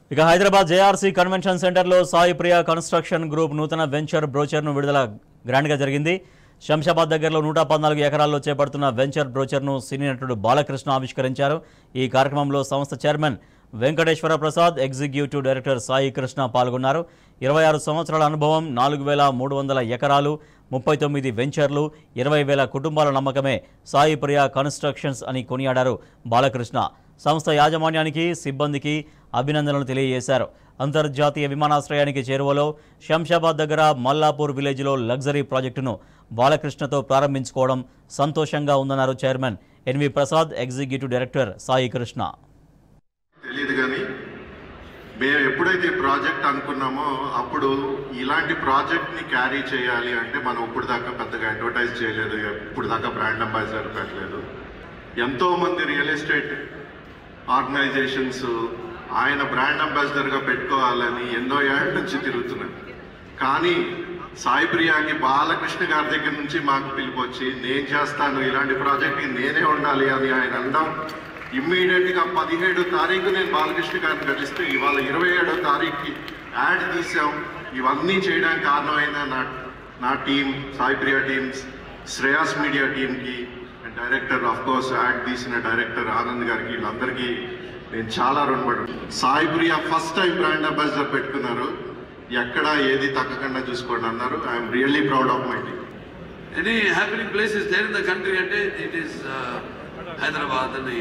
ఇక హైదరాబాద్ జేఆర్సీ కన్వెన్షన్ సెంటర్లో Sai Priya construction group నూతన వెంచర్ బ్రోచర్ను విడుదల గ్రాండ్గా జరిగింది శంషాబాద్ దగ్గరలో నూట పద్నాలుగు ఎకరాల్లో చేపడుతున్న వెంచర్ బ్రోచర్ను సినీ నటుడు బాలకృష్ణ ఆవిష్కరించారు ఈ కార్యక్రమంలో సంస్థ chairman Venkateswara Prasad executive director Sai Krishna పాల్గొన్నారు ఇరవై ఆరు సంవత్సరాల అనుభవం నాలుగు వేల మూడు వందల ఎకరాలు ముప్పై తొమ్మిది వెంచర్లు ఇరవై వేల కుటుంబాల నమ్మకమే సాయి ప్రియ కన్స్ట్రక్షన్స్ అని కొనియాడారు బాలకృష్ణ సంస్థ యాజమాన్యానికి సిబ్బందికి అభినందనలు తెలియజేశారు అంతర్జాతీయ విమానాశ్రయానికి చేరువలో శంషాబాద్ దగ్గర మల్లాపూర్ విలేజ్లో లగ్జరీ ప్రాజెక్టును బాలకృష్ణతో ప్రారంభించుకోవడం సంతోషంగా ఉందన్నారు chairman NV Prasad executive director Sai Krishna తెలియదు కానీ మేము ఎప్పుడైతే ప్రాజెక్ట్ అనుకున్నామో అప్పుడు ఇలాంటి ప్రాజెక్ట్ని క్యారీ చేయాలి అంటే మనం ఇప్పుడు దాకా పెద్దగా అడ్వర్టైజ్ చేయలేదు ఇప్పుడు దాకా బ్రాండ్ అంబాసిడర్ పెట్టలేదు ఎంతో మంది రియల్ ఎస్టేట్ ఆర్గనైజేషన్స్ ఆయన బ్రాండ్ అంబాసిడర్గా పెట్టుకోవాలని ఎన్నో ఏళ్ళ నుంచి తిరుగుతున్నాయి కానీ సాయి ప్రియాకి బాలకృష్ణ గారి దగ్గర నుంచి మాకు పిలుపు వచ్చి నేను చేస్తాను ఇలాంటి ప్రాజెక్ట్కి నేనే ఉండాలి అని ఆయన అనడం ఇమ్మీడియట్ గా పదిహేడు తారీఖు నేను బాలకృష్ణ గారిని కలిస్తే ఇవాళ ఇరవై ఏడో తారీఖుకి యాడ్ తీసాం ఇవన్నీ చేయడానికి కారణమైన నా నా team Sai Priya teams Shreyas media టీంకి and director of course ad తీసిన డైరెక్టర్ ఆనంద్ గారికి వీళ్ళందరికీ నేను చాలా రుణపడి Sai Priya first time brand ambassador పెట్టుకున్నారు ఎక్కడ ఏది తగ్గకుండా చూసుకోండి అన్నారు I'm really proud of my team any happening place is there in the country అంటే ఇట్ ఈస్ హైదరాబాద్ అని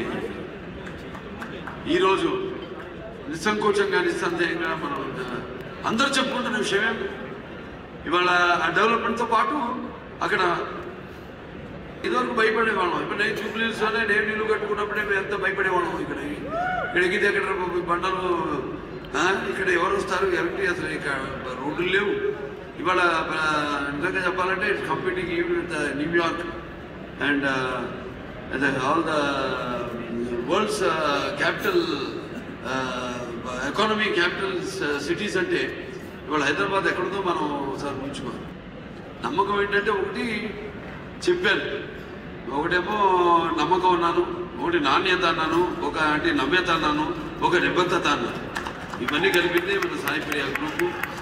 ఈరోజు నిస్సంకోచంగా నిస్సందేహంగా మనం uh, అందరూ చెప్పుకుంటున్న విషయమే ఇవాళ ఆ డెవలప్మెంట్తో పాటు అక్కడ ఇదివరకు భయపడేవాళ్ళం ఇప్పుడు నేను జూబ్లీస్లోనే నేను నీళ్ళు కట్టుకున్నప్పుడే మేము ఎంత భయపడేవాళ్ళం ఇక్కడ ఇక్కడ ఎగితే అక్కడ బండలు ఆ, ఇక్కడ ఎవరు వస్తారు ఎవరికి అసలు ఇక్కడ రోడ్లు లేవు ఇవాళ ఆ, నిజంగా చెప్పాలంటే it's competing even with New York and all the world's capital economy capital cities అంటే ఇవాళ హైదరాబాద్ ఎక్కడుందో మనం ఒకసారి ఉంచుకోవాలి నమ్మకం ఏంటంటే ఒకటి చెప్పాను ఒకటేమో నమ్మకం అన్నాను ఒకటి నాణ్యత అన్నాను ఒక అంటే నమ్యత అన్నాను ఒక నిబద్ధత అన్నాను ఇవన్నీ కలిపిందే మన సాయి ప్రియ గ్రూపు